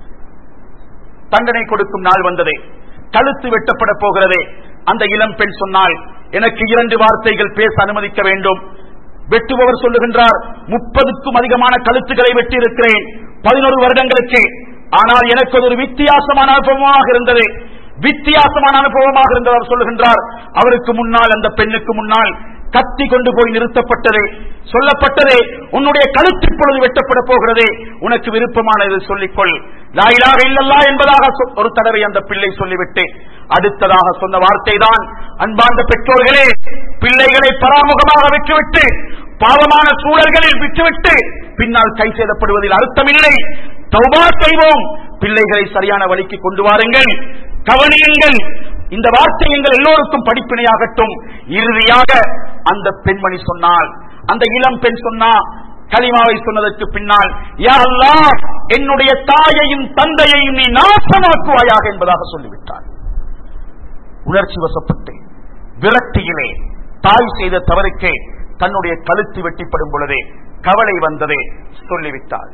[SPEAKER 1] தண்டனை கொடுக்கும் நாள் வந்தது கழுத்து வெட்டப்பட போகிறது அந்த இளம் பெண் சொன்னால் எனக்கு இரண்டு வார்த்தைகள் பேச அனுமதிக்க வேண்டும் வெட்டுபவர் சொல்லுகின்றார் முப்பதுக்கும் அதிகமான கழுத்துக்களை வெட்டி இருக்கிறேன் பதினோரு வருடங்களுக்கு ஆனால் எனக்கு அது ஒரு வித்தியாசமான அனுபவமாக இருந்தது வித்தியாசமான அனுபவமாக இருந்தது அவர் சொல்லுகின்றார் அவருக்கு முன்னால் அந்த பெண்ணுக்கு முன்னால் கத்தி கொண்டு போய் நிறுத்தப்பட்டது சொல்லப்பட்டது உன்னுடைய கழுத்து இப்பொழுது வெட்டப்பட போகிறது உனக்கு விருப்பமானது சொல்லிக்கொள் லாயிலாக இல்லல்லா என்பதாக சொ- ஒரு தடவை அந்த பிள்ளை சொல்லிவிட்டு அடுத்ததாக சொன்ன வார்த்தை தான் அன்பார்ந்த பெற்றோர்களே பிள்ளைகளை பராமுகமாக விட்டுவிட்டு பாவமான சூழல்களில் விட்டுவிட்டு பின்னால் கை செய்தப்படுவதில் அர்த்தமில்லை தௌபா செய்வோம் பிள்ளைகளை சரியான வழிக்கு கொண்டு வாருங்கள் கவனியுங்கள் இந்த வார்த்தை எங்கள் எல்லோருக்கும் படிப்பினையாகட்டும் இறுதியாக அந்த பெண்மணி சொன்னால் அந்த இளம் பெண் சொன்னா கலிமாவை சொன்னதற்கு பின்னால் யா அல்லாஹ் என்னுடைய தாயையும் தந்தையையும் நீ நாசமாக்குவாயாக என்பதாக சொல்லிவிட்டார் உணர்ச்சி வசப்பட்டு விரக்தியிலே தாய் செய்த தவறுக்கே தன்னுடைய கழுத்து வெட்டிப்படும் பொழுதே கவலை வந்ததே சொல்லிவிட்டாள்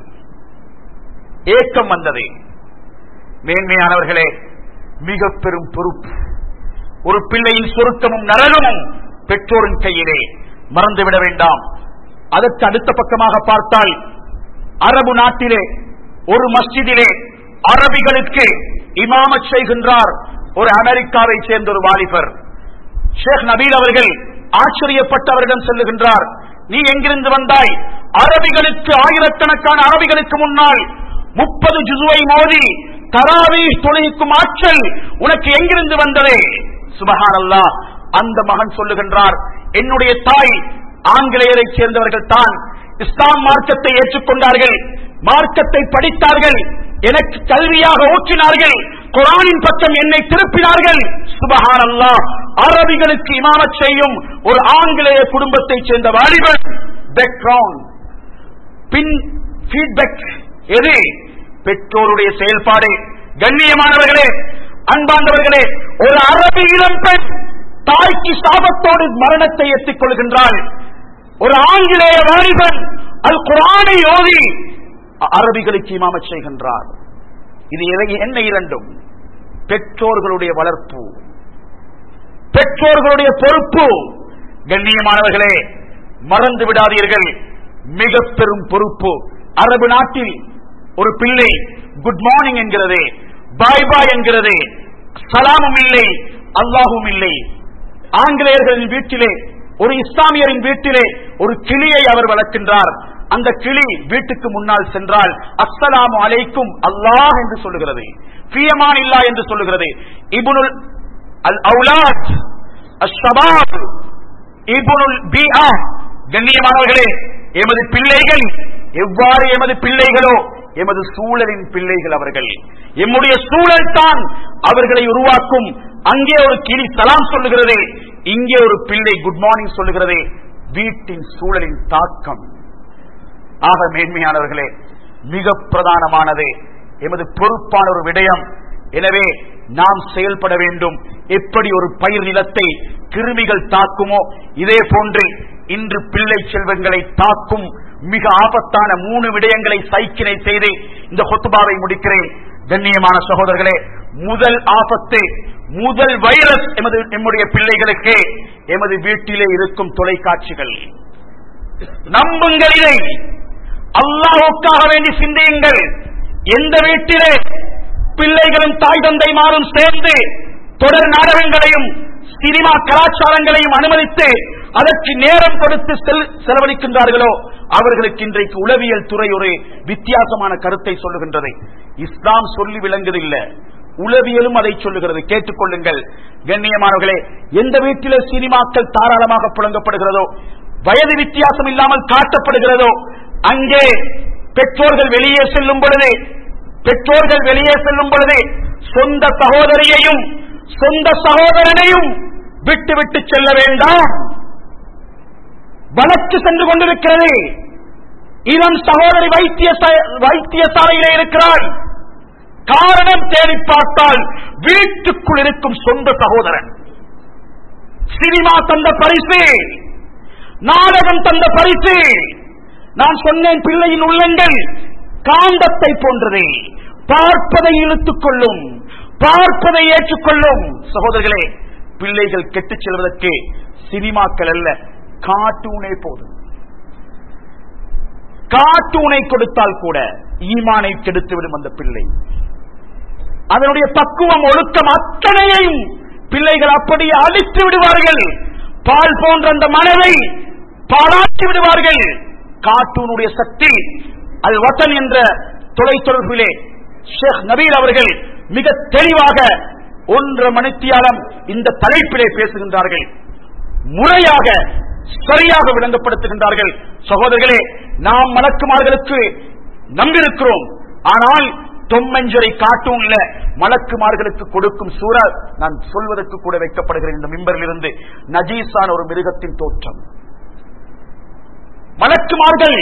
[SPEAKER 1] ஏக்கம் வந்தது மேன்மையானவர்களே மிக பெரும் பொறுப்பு ஒரு பிள்ளையின் சுருக்கமும் நரகமும் பெற்றோரின் கையிலே மறந்துவிட வேண்டாம் அதற்கு அடுத்த பக்கமாக பார்த்தால் அரபு நாட்டிலே ஒரு மஸ்ஜிதிலே அரபிகளுக்கு இமாமத் செய்கின்றார் ஒரு அமெரிக்காவை சேர்ந்த ஒரு வாலிபர் ஷேக் நபீல் அவர்கள் ஆச்சரியப்பட்டவரிடம் சொல்லுகின்றார் நீ எங்கிருந்து வந்தாய் அரபிகளுக்கு ஆயிரக்கணக்கான அரபிகளுக்கு முன்னால் முப்பது ஜுசுவை மோதி தராவி தொழுகிக்கும் ஆற்றல் உனக்கு எங்கிருந்து வந்ததே சுபஹானல்லா அந்த மகன் சொல்லுகின்றார் என்னுடைய தாய் ஆங்கிலேயரைச் சேர்ந்தவர்கள் தான் இஸ்லாம் மார்க்கத்தை ஏற்றுக்கொண்டார்கள் மார்க்கத்தை படித்தார்கள் எனக்கு கல்வியாக ஊற்றினார்கள் குரானின் பக்கம் என்னை திருப்பினார்கள் சுபஹான் அல்லாஹ் அரபிகளுக்கு இமாமத் செய்யும் ஒரு ஆங்கிலேய குடும்பத்தைச் சேர்ந்த வாலிபர் பேக்ரவுண்ட் பின் ஃபீட்பேக் எது பெற்றோருடைய செயல்பாடு கண்ணியமானவர்களே அன்பாண்டவர்களே ஒரு அரபி இளம் பெண் தாய்க்கு சாபத்தோடு மரணத்தை எத்திக் கொள்கின்றாள் ஒரு ஆங்கிலேய வாலிபன் அல் குரானை ஓதி அ- அரபிகளுக்கு இமாமத் செய்கின்றார் இது எதை- என்ன இரண்டும் பெற்றோர்களுடைய வளர்ப்பு பெற்றோர்களுடைய பொறுப்பு கண்ணியமானவர்களே மறந்து விடாதீர்கள் மிக பெரும் பொறுப்பு அரபு நாட்டில் ஒரு பிள்ளை குட் மார்னிங் என்கிறது பாய் பாய் என்கிறது சலாமும் இல்லை அல்லாஹும் இல்லை ஆங்கிலேயர்களின் வீட்டிலே ஒரு இஸ்லாமியரின் வீட்டிலே ஒரு கிளியை அவர் வளர்க்கின்றார் அந்த கிளி வீட்டுக்கு முன்னால் சென்றால் அஸ்ஸலாமு அலைக்கும் அல்லாஹ் என்று சொல்லுகிறது ஃபியமான் இல்லா என்று சொல்லுகிறது இபுனுல் அல் அவுலாத் அஷ்ஷபாப் இபுனுல் பிஆ கண்ணியமானவர்களே எமது பிள்ளைகள் எவ்வாறு எமது பிள்ளைகளோ எமது சூழலின் பிள்ளைகள் அவர்கள் எம்முடைய சூழல் தான் அவர்களை உருவாக்கும் அங்கே ஒரு கிளி சலாம் சொல்லுகிறது இங்கே ஒரு பிள்ளை குட் மார்னிங் சொல்லுகிறது வீட்டின் சூழலின் தாக்கம் ஆக மேன்மையானவர்களே மிக பிரதானமானது எமது பொறுப்பான ஒரு விடயம் எனவே நாம் செயல்பட வேண்டும் எப்படி ஒரு பயிர் நிலத்தை கிருமிகள் தாக்குமோ இதே போன்று இன்று பிள்ளை செல்வங்களை தாக்கும் மிக ஆபத்தான மூணு விடயங்களை சைக்கினை செய்து இந்த கொத்துபாவை முடிக்கிறேன் கண்ணியமான சகோதரர்களே முதல் ஆபத்து முதல் வைரஸ் எமது நம்முடைய பிள்ளைகளுக்கு எமது வீட்டிலே இருக்கும் தொலைக்காட்சிகள் நம்புங்கள் இதை அல்லாஹுக்காக வேண்டி சிந்தியுங்கள் எந்த வீட்டிலே பிள்ளைகளும் தாய் தந்தைமாரும் சேர்ந்து தொடர் நாடகங்களையும் சினிமா கலாச்சாரங்களையும் அனுமதித்து அதற்கு நேரம் கொடுத்து செல்- செலவழிக்கின்றார்களோ அவர்களுக்கு இன்றைக்கு உளவியல் துறை ஒரு வித்தியாசமான கருத்தை சொல்லுகின்றது இஸ்லாம் சொல்லி விளங்குதில்லை உளவியலும் அதை சொல்லுகிறது கேட்டுக்கொள்ளுங்கள் கண்ணியமானவர்களே எந்த வீட்டிலே சினிமாக்கள் தாராளமாக புழங்கப்படுகிறதோ வயது வித்தியாசம் இல்லாமல் காட்டப்படுகிறதோ அங்கே பெற்றோர்கள் வெளியே செல்லும் பொழுது பெற்றோர்கள் வெளியே செல்லும் பொழுது சொந்த சகோதரியையும் சொந்த சகோதரனையும் விட்டு விட்டு செல்ல வேண்டாம் வழக்கு சென்று கொண்டிருக்கிறது இதன் சகோதரி வைத்திய வைத்தியசாலையிலே இருக்கிறாள் காரணம் தேடி பார்த்தால் வீட்டுக்குள் இருக்கும் சொந்த சகோதரன் சினிமா தந்த பரிசு நாடகம் தந்த பரிசு நான் சொன்னேன் பிள்ளையின் உள்ளங்கள் காந்தத்தை போன்றது பார்ப்பதை இழுத்துக் கொள்ளும் பார்ப்பதை ஏற்றுக்கொள்ளும் சகோதரர்களே பிள்ளைகள் கெட்டுச் செல்வதற்கு சினிமாக்கள் அல்ல கார்ட்டூனே போதும் கார்ட்டூனை கொடுத்தால் கூட ஈமானை கெடுத்துவிடும் அந்த பிள்ளை அதனுடைய பக்குவம் ஒழுக்கம் அத்தனையையும் பிள்ளைகள் அப்படியே அழித்து விடுவார்கள் பால் போன்ற அந்த மனதை பாழாக்கி விடுவார்கள் கார்ட்டூனுடைய சக்தி அல் வசன் என்ற தொலைத்தொடர்பிலே ஷேக் நபீல் அவர்கள் மிக தெளிவாக ஒன்றரை மணித்தியாலம் இந்த தலைப்பிலே பேசுகின்றார்கள் முறையாக சரியாக விளங்கப்படுத்துகின்றார்கள் சகோதரர்களே நாம் மலக்குமார்களுக்கு நம்பியிருக்கிறோம் ஆனால் தொம்மஞ்சரை காட்டும் இல்ல மலக்குமார்களுக்கு கொடுக்கும் சூழல் நான் சொல்வதற்கு கூட வைக்கப்படுகிறேன் இந்த மிம்பரில் இருந்து நஜீஸான ஒரு மிருகத்தின் தோற்றம் மலக்குமார்கள்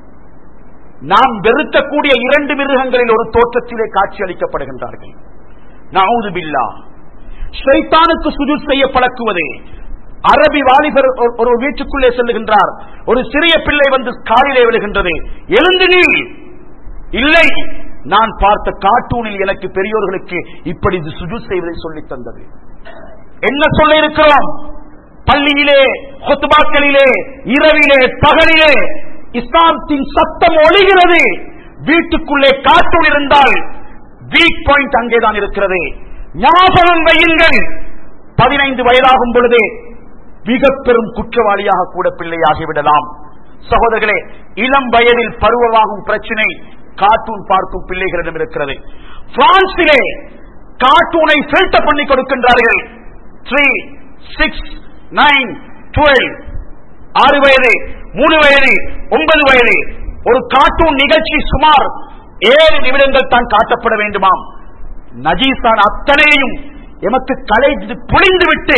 [SPEAKER 1] நாம் வெறுக்கக்கூடிய இரண்டு மிருகங்களில் ஒரு தோற்றத்திலே காட்சி அளிக்கப்படுகின்றார்கள் நவுது பில்லா ஷைத்தானுக்கு சுஜூத் செய்ய பழக்குவது அரபி வாலிபர் ஒரு- ஒரு வீட்டுக்குள்ளே செல்லுகின்றார் ஒரு சிறிய பிள்ளை வந்து காலிலே விழுகின்றது எழுந்து நீ இல்லை நான் பார்த்த கார்ட்டூனில் எனக்கு பெரியோர்களுக்கு இப்படி இது சுஜூத் செய்வதை சொல்லித் தந்தது என்ன சொல்ல இருக்கிறோம் பள்ளியிலே கொத்துபாக்களிலே இரவிலே பகலிலே இஸ்லாமத்தின் சத்தம் ஒழிகிறது வீட்டுக்குள்ளே கார்ட்டூன் இருந்தால் வீக் பாயிண்ட் அங்கேதான் இருக்கிறது ஞாபகம் வையுங்கள் பதினைந்து வயதாகும் பொழுதே மிக பெரும் குற்றவாளியாக கூட பிள்ளையாகிவிடலாம் சகோதரர்களே இளம் வயதில் பருவமாகும் பிரச்சனை கார்ட்டூன் பார்க்கும் பிள்ளைகளிடம் இருக்கிறது பிரான்சிலே கார்ட்டூனை ஃபில்டர் பண்ணி கொடுக்கின்றார்கள் த்ரீ சிக்ஸ் நைன் டுவெல் ஆறு வயது மூணு வயது ஒன்பது வயது ஒரு கார்ட்டூன் நிகழ்ச்சி சுமார் ஏழு நிமிடங்கள் தான் காட்டப்பட வேண்டுமாம் நஜீசான் அத்தனையும் எமக்கு கலைந்து பொழிந்து விட்டு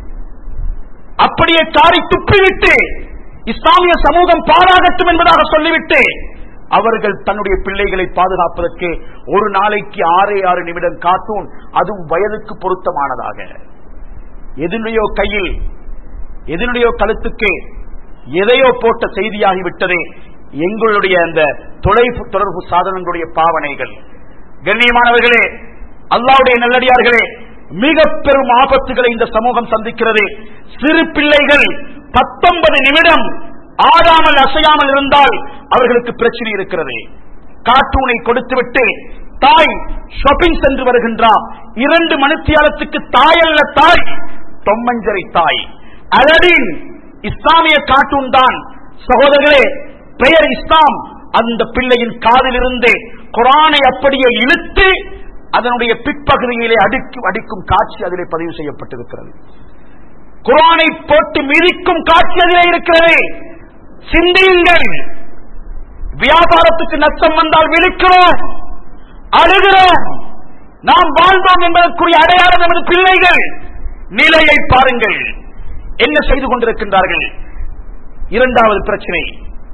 [SPEAKER 1] அப்படியே காரி துப்பிவிட்டு இஸ்லாமிய சமூகம் பாராகட்டும் என்பதாக சொல்லிவிட்டு அவர்கள் தன்னுடைய பிள்ளைகளை பாதுகாப்பதற்கு ஒரு நாளைக்கு ஆறே ஆறு நிமிடம் கார்ட்டூன் அதுவும் வயதுக்கு பொருத்தமானதாக எதனுடையோ கையில் எதனுடையோ கழுத்துக்கு எதையோ போட்ட செய்தியாகிவிட்டது எங்களுடைய அந்த தொலைப்பு தொடர்பு சாதனங்களுடைய பாவனைகள் கண்ணியமானவர்களே அல்லாவுடைய நல்லடியார்களே மிக பெரும் ஆபத்துகளை இந்த சமூகம் சந்திக்கிறது சிறு பிள்ளைகள் பத்தொன்பது நிமிடம் ஆடாமல் அசையாமல் இருந்தால் அவர்களுக்கு பிரச்சனை இருக்கிறது கார்ட்டூனை கொடுத்துவிட்டு தாய் ஷாப்பிங் சென்று வருகின்றார் இரண்டு மணித்தியாலத்துக்கு தாய் அல்ல தாய் தொம்மஞ்சரை தாய் அலடின் இஸ்லாமிய கார்ட்டூன் தான் சகோதரர்களே பெயர் இஸ்லாம் அந்த பிள்ளையின் காதிலிருந்து குரானை அப்படியே இழுத்து அதனுடைய பிற்பகுதியிலே அடிக்கும் அடிக்கும் காட்சி அதிலே பதிவு செய்யப்பட்டிருக்கிறது குரானை போட்டு மிதிக்கும் காட்சி அதிலே இருக்கிறது சிந்தியுங்கள் வியாபாரத்துக்கு நஷ்டம் வந்தால் விழிக்கிறோம் அழுகிறோம் நாம் வாழ்ந்தோம் என்பதற்குரிய அடையாளம் நமது பிள்ளைகள் நிலையை பாருங்கள் என்ன செய்து கொண்டிருக்கின்றார்கள் இரண்டாவது பிரச்சனை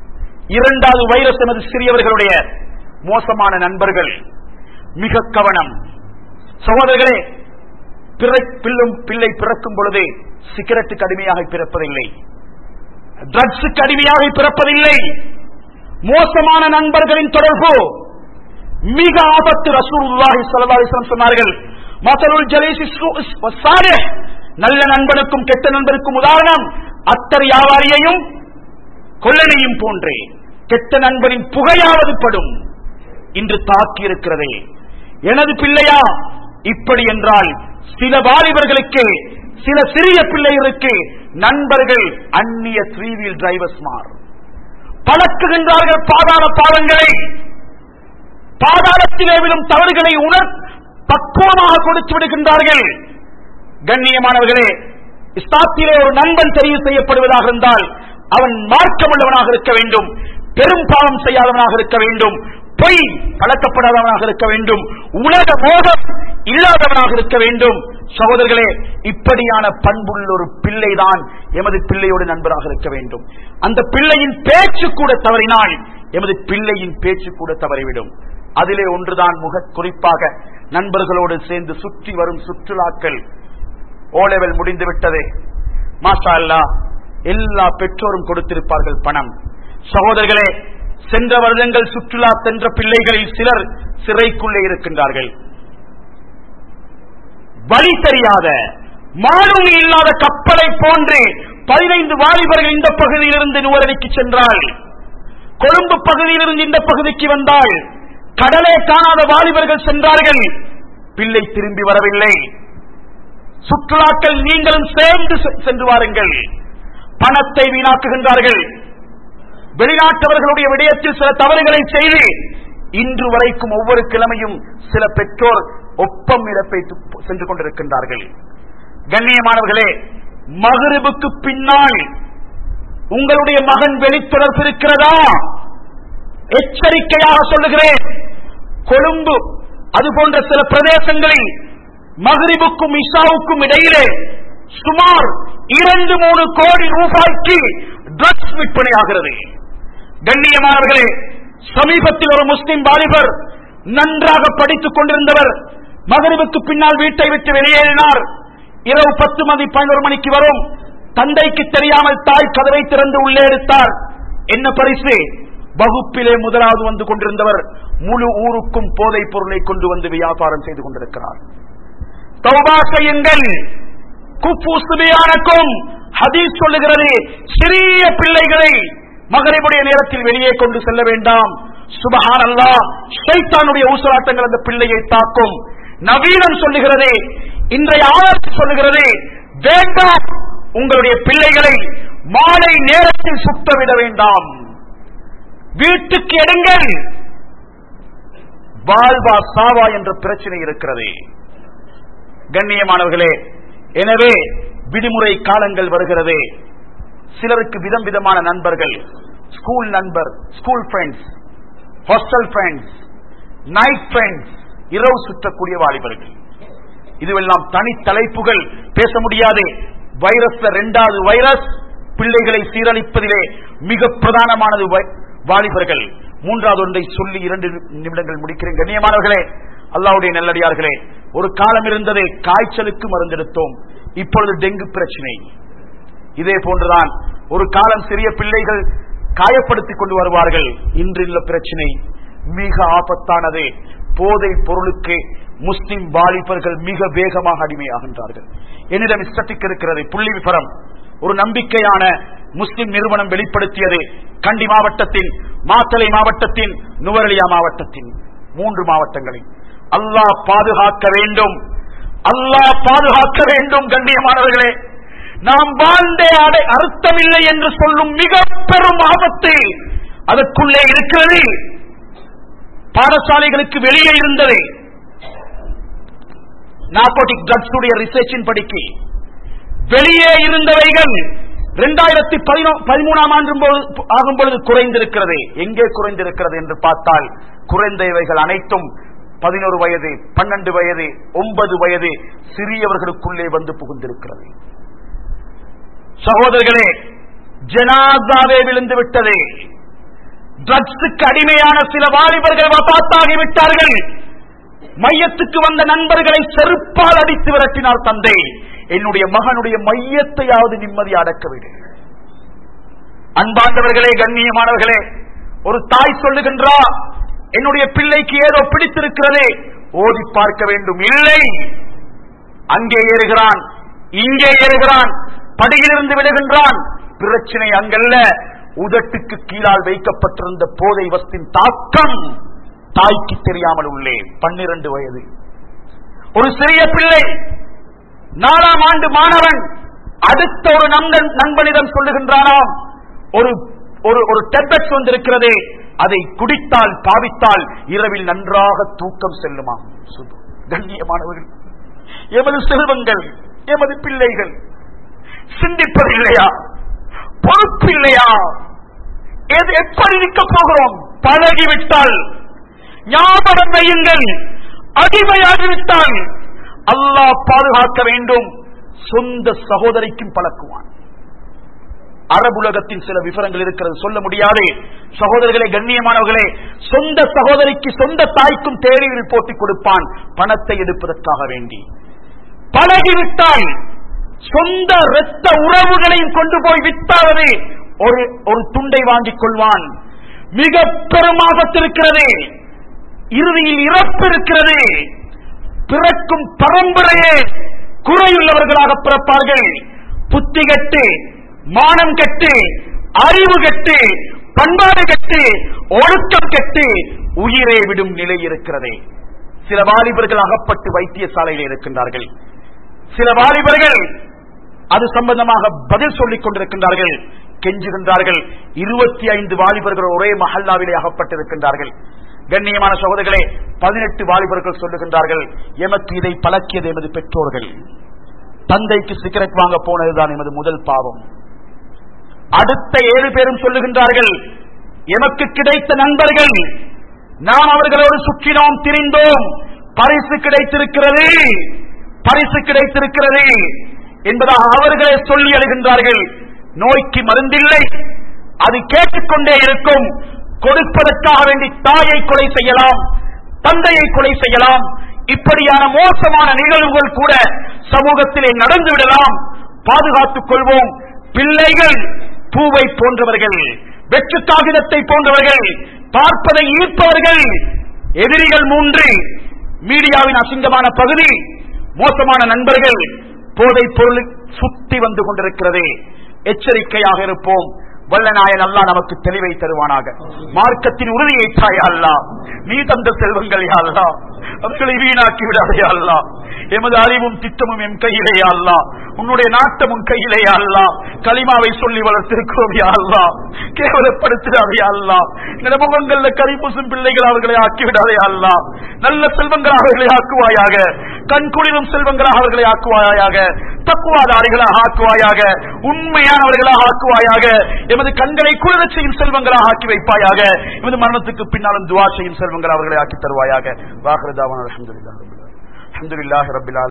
[SPEAKER 1] இரண்டாவது வைரஸ் எமது சிறியவர்களுடைய மோசமான நண்பர்கள் மிக கவனம் சகோதரர்களே பிறை- பிள்ளும் பிள்ளை பிறக்கும் பொழுது சிகரெட்டுக்கு அடிமையாக பிறப்பதில்லை ட்ரக்ஸுக்கு அடிமையாக பிறப்பதில்லை மோசமான நண்பர்களின் தொடர்பு மிக ஆபத்து ரசூலுல்லாஹி ஸல்லல்லாஹு அலைஹி வஸல்லம் சொன்னார்கள் மஸலுல் ஜலீசி ஸு- ஸாலிஹ் நல்ல நண்பனுக்கும் கெட்ட நண்பனுக்கும் உதாரணம் அத்தர் வியாபாரியையும் கொள்ளனையும் போன்றே கெட்ட நண்பனின் புகையாவது படும் இன்று தாக்கி இருக்கிறதே எனது பிள்ளையா இப்படி என்றால் சில வாலிபர்களுக்கு சில சிறிய பிள்ளைகளுக்கு நண்பர்கள் அந்நிய த்ரீ வீல் டிரைவர்ஸ் மார் பழக்குகின்றார்கள் பாதாள பாவங்களை பாதாளத்திலே விழும் தவறுகளை உணர் பக்குவமாக கொடுத்து விடுகின்றார்கள் கண்ணியமானவர்களே இஸ்லாத்திலே ஒரு நண்பன் தெரிவு செய்யப்படுவதாக இருந்தால் அவன் மார்க்கமுள்ளவனாக இருக்க வேண்டும் பெரும் பாவம் செய்யாதவனாக இருக்க வேண்டும் பொய் பழக்கப்படாதவனாக இருக்க வேண்டும் உலக மோகம் இல்லாதவனாக இருக்க வேண்டும் சகோதரர்களே இப்படியான பண்புள்ள ஒரு பிள்ளைதான் எமது பிள்ளையோடு நண்பராக இருக்க வேண்டும் அந்த பிள்ளையின் பேச்சு கூட தவறினால் எமது பிள்ளையின் பேச்சு கூட தவறிவிடும் அதிலே ஒன்றுதான் முக குறிப்பாக நண்பர்களோடு சேர்ந்து சுற்றி வரும் சுற்றுலாக்கள் ஓ லெவல் முடிந்து விட்டது மாஷா அல்லாஹ் எல்லா பெற்றோரும் கொடுத்திருப்பார்கள் பணம் சகோதரர்களே சென்ற வருடங்கள் சுற்றுலா சென்ற பிள்ளைகளில் சிலர் சிறைக்குள்ளே இருக்கின்றார்கள் வழி தெரியாத மாலுமி இல்லாத கப்பலை போன்று பதினைந்து வாலிபர்கள் இந்த பகுதியிலிருந்து நுவரடிக்கு சென்றால் கொழும்பு பகுதியிலிருந்து இந்த பகுதிக்கு வந்தால் கடலே காணாத வாலிபர்கள் சென்றார்கள் பிள்ளை திரும்பி வரவில்லை சுற்றுலாக்கள் நீங்களும் சேர்ந்து செ- சென்று வாருங்கள் பணத்தை வீணாக்குகின்றார்கள் வெளிநாட்டவர்களுடைய விடயத்தில் சில தவறுகளை செய்து இன்று வரைக்கும் ஒவ்வொரு கிழமையும் சில பெற்றோர் ஒப்பம் இழப்பை து- சென்று கொண்டிருக்கின்றார்கள் கண்ணியமானவர்களே மகரிபுக்கு பின்னால் உங்களுடைய மகன் வெளித்தொடர்பு இருக்கிறதா எச்சரிக்கையாக சொல்லுகிறேன் கொழும்பு அது போன்ற சில பிரதேசங்களில் மகரிபுக்கும் இஷாவுக்கும் இடையிலே சுமார் இரண்டு மூணு கோடி ரூபாய்க்கு ட்ரக்ஸ் விற்பனையாகிறது கண்ணியமானவர்களே சமீபத்தில் ஒரு முஸ்லிம் வாலிபர் நன்றாக படித்துக் கொண்டிருந்தவர் மகரிபுக்கு பின்னால் வீட்டை விட்டு வெளியேறினார் இரவு பத்து மணி பதினோரு மணிக்கு வரும் தந்தைக்கு தெரியாமல் தாய் கதவை திறந்து உள்ளே எடுத்தார் என்ன பரிசு வகுப்பிலே முதலாவது வந்து கொண்டிருந்தவர் முழு ஊருக்கும் போதைப் பொருளை கொண்டு வந்து வியாபாரம் செய்து கொண்டிருக்கிறார் தௌபா செய்யுங்கள் குப்பூசுமையானக்கும் ஹதீஸ் சொல்லுகிறது சிறிய பிள்ளைகளை மகரிபுடைய நேரத்தில் வெளியே கொண்டு செல்ல வேண்டாம் சுபஹான் அல்லா ஷைத்தானுடைய ஊசலாட்டங்கள் அந்த பிள்ளையை தாக்கும் நவீனம் சொல்லுகிறது இன்றைய ஆயத்து சொல்லுகிறது வேண்டாம் உங்களுடைய பிள்ளைகளை மாலை நேரத்தில் சுத்தவிட வேண்டாம் வீட்டுக்கு எடுங்கள் வாழ்வா சாவா என்ற பிரச்சனை இருக்கிறது கண்ணியமானவர்களே எனவே விடுமுறை காலங்கள் வருகிறது சிலருக்கு விதம் விதமான நண்பர்கள் ஸ்கூல் நண்பர் school friends hostel friends night friends இரவு சுற்றக்கூடிய வாலிபர்கள் இதுவெல்லாம் தனி தலைப்புகள் பேச முடியாது வைரஸ்ல இரண்டாவது வைரஸ் பிள்ளைகளை சீரழிப்பதிலே மிக பிரதானமானது வை- வாலிபர்கள் மூன்றாவது ஒன்றை சொல்லி இரண்டு நிமிடங்கள் முடிக்கிறேன் கண்ணியமானவர்களே அல்லாவுடைய நல்லடியார்களே ஒரு காலம் இருந்தது காய்ச்சலுக்கு மருந்தெடுத்தோம் இப்பொழுது டெங்கு பிரச்சனை இதே போன்றுதான் ஒரு காலம் சிறிய பிள்ளைகள் காயப்படுத்திக் கொண்டு வருவார்கள் இன்றுள்ள பிரச்சனை மிக ஆபத்தானது போதை பொருளுக்கு முஸ்லிம் வாலிபர்கள் மிக வேகமாக அடிமையாகின்றார்கள் என்னிடம் ஸ்டட்டிக் இருக்கிறது புள்ளி விபரம் ஒரு நம்பிக்கையான முஸ்லிம் நிறுவனம் வெளிப்படுத்தியது கண்டி மாவட்டத்தின் மாத்தலை மாவட்டத்தின் நுவரலியா மாவட்டத்தின் மூன்று மாவட்டங்களில் அல்லாஹ் பாதுகாக்க வேண்டும் அல்லாஹ் பாதுகாக்க வேண்டும் கண்ணியமானவர்களே நாம் வாழ்ந்த அடை அர்த்தமில்லை என்று சொல்லும் மிக பெரும் ஆபத்து அதற்குள்ளே இருக்கிறது பாடசாலைகளுக்கு வெளியே இருந்தது நார்கோட்டிக் ட்ரக்ஸ் உடைய ரிசர்ச்சின் படிக்கு வெளியே இருந்தவைகள் இரண்டாயிரத்தி பதிமூணாம் ஆண்டு பொழுது- ஆகும் பொழுது குறைந்திருக்கிறது எங்கே குறைந்திருக்கிறது என்று பார்த்தால் குறைந்தவைகள் அனைத்தும் பதினோரு வயது பன்னெண்டு வயது ஒன்பது வயது சிறியவர்களுக்குள்ளே வந்து புகுந்திருக்கிறது சகோதரர்களே ஜனாதாவே விழுந்து விட்டது ட்ரக்ஸுக்கு அடிமையான சில வாலிபர்கள் வபாத்தாகி விட்டார்கள் மையத்துக்கு வந்த நண்பர்களை செருப்பால் அடித்து விரட்டினார் தந்தை என்னுடைய மகனுடைய மையத்தையாவது நிம்மதி அடக்க விடு அன்பாண்டவர்களே கண்ணியமானவர்களே ஒரு தாய் சொல்லுகின்றார் என்னுடைய பிள்ளைக்கு ஏதோ பிடித்திருக்கிறதே ஓடி பார்க்க வேண்டும் இல்லை அங்கே ஏறுகிறான் இங்கே ஏறுகிறான் படியிலிருந்து விடுகின்றான் பிரச்சனை அங்கல்ல உதட்டுக்கு கீழால் வைக்கப்பட்டிருந்த போதை வஸ்தின் தாக்கம் தாய்க்கு தெரியாமல் உள்ளே பன்னிரண்டு வயது ஒரு சிறிய பிள்ளை நாலாம் ஆண்டு மாணவன் அடுத்த ஒரு நண்பன் நண்பனிடம் சொல்லுகின்றானாம் ஒரு ஒரு ஒரு டெப்லெட் வந்திருக்கிறது அதை குடித்தால் பாவித்தால் இரவில் நன்றாக தூக்கம் செல்லுமா சுது. கண்ணியமானவர்கள் எமது செல்வங்கள் எமது பிள்ளைகள் சிந்திப்பதில்லையா பொறுப்பு இல்லையா எது எப்படி இருக்க போகிறோம் பழகிவிட்டால் ஞாபகம் வையுங்கள் அடிமையாகிவிட்டால் அல்லாஹ் பாதுகாக்க வேண்டும் சொந்த சகோதரிக்கும் பழக்குவான் அரபுலகத்தின் சில விவரங்கள் இருக்கிறது சொல்ல முடியாது சகோதரர்களே கண்ணியமானவர்களே சொந்த சகோதரிக்கு சொந்த தாய்க்கும் தேவையில் போட்டி கொடுப்பான் பணத்தை எடுப்பதற்காக வேண்டி பழகிவிட்டால் சொந்த இரத்த உறவுகளையும் கொண்டு போய் விட்டாவது ஒரு ஒரு துண்டை வாங்கிக் கொள்வான் மிக பெருமாகத்திருக்கிறது இறுதியில் இறப்பு இருக்கிறது பிறக்கும் பரம்பரையே குறையுள்ளவர்களாக பிறப்பார்கள் புத்தி கட்டு மானம் கட்டு அறிவு கட்டு பண்பாடு கட்டு ஒழுக்கம் கட்டு உயிரை விடும் நிலை இருக்கிறது சில வாலிபர்கள் அகப்பட்டு வைத்தியசாலையில் இருக்கின்றார்கள் சில வாலிபர்கள் அது சம்பந்தமாக பதில் சொல்லிக் கொண்டிருக்கின்றார்கள் கெஞ்சுகின்றார்கள் இருபத்தி ஐந்து வாலிபர்கள் ஒரே மஹல்லாவிலே அகப்பட்டிருக்கின்றார்கள் கண்ணியமான சகோதரர்களே பதினெட்டு வாலிபர்கள் சொல்லுகின்றார்கள் எமக்கு இதை பழக்கியது எமது பெற்றோர்கள் தந்தைக்கு சிகரெட் வாங்க போனதுதான் எமது முதல் பாவம் அடுத்த ஏழு பேரும் சொல்லுகின்றார்கள் எமக்கு கிடைத்த நண்பர்கள் நாம் அவர்களோடு சுற்றினோம் திரிந்தோம் பரிசு கிடைத்திருக்கிறது பரிசு கிடைத்திருக்கிறது என்பதாக அவர்களே சொல்லி அழுகின்றார்கள் நோய்க்கு மருந்தில்லை அது கேட்டுக்கொண்டே இருக்கும் கொடுப்பதற்காக வேண்டி தாயை கொலை செய்யலாம் தந்தையை கொலை செய்யலாம் இப்படியான மோசமான நிகழ்வுகள் கூட சமூகத்திலே நடந்து விடலாம் பாதுகாத்துக் கொள்வோம் பிள்ளைகள் பூவை போன்றவர்கள் வெற்று காகிதத்தை போன்றவர்கள் பார்ப்பதை ஈர்ப்பவர்கள் எதிரிகள் மூன்று மீடியாவின் அசிங்கமான பகுதி மோசமான நண்பர்கள் போதைப் பொருள் சுத்தி வந்து கொண்டிருக்கிறது எச்சரிக்கையாக இருப்போம் வல்லநாயன் அல்லா நமக்கு தெளிவை தருவானாக மார்க்கத்தின் உறுதியை தாயா அல்லா நீ தந்த செல்வங்கள் யா அல்லா அவர்களை வீணாக்கி விடாதே அல்லா எமது அறிவும் திட்டமும் என் கையிலேயா அல்லா உன்னுடைய நாட்டமும் கையிலேயா அல்லா களிமாவை சொல்லி வளர்த்திருக்கிறோம் யா அல்லா கேவலப்படுத்திடாதே அல்லா இந்த முகங்கள்ல கரிபூசும் பிள்ளைகள் அவர்களை ஆக்கிவிடாதே அல்லா நல்ல செல்வங்களாக அவர்களை ஆக்குவாயாக கண்குளிரும் செல்வங்களாக அவர்களை ஆக்குவாயாக தக்குவாதாரிகளாக ஆக்குவாயாக உண்மையானவர்களாக ஆக்குவாயாக எமது கண்களை குளிரச் செய்யும் செல்வங்களாக ஆக்கி வைப்பாயாக எமது மரணத்துக்கு பின்னாலும் துவா செய்யும் செல்வங்கள் அவர்களை ஆக்கி தருவாயாக வாகரதாவான அலமதுல்லாஹ் அலமதுல்லாஹ் ரபில்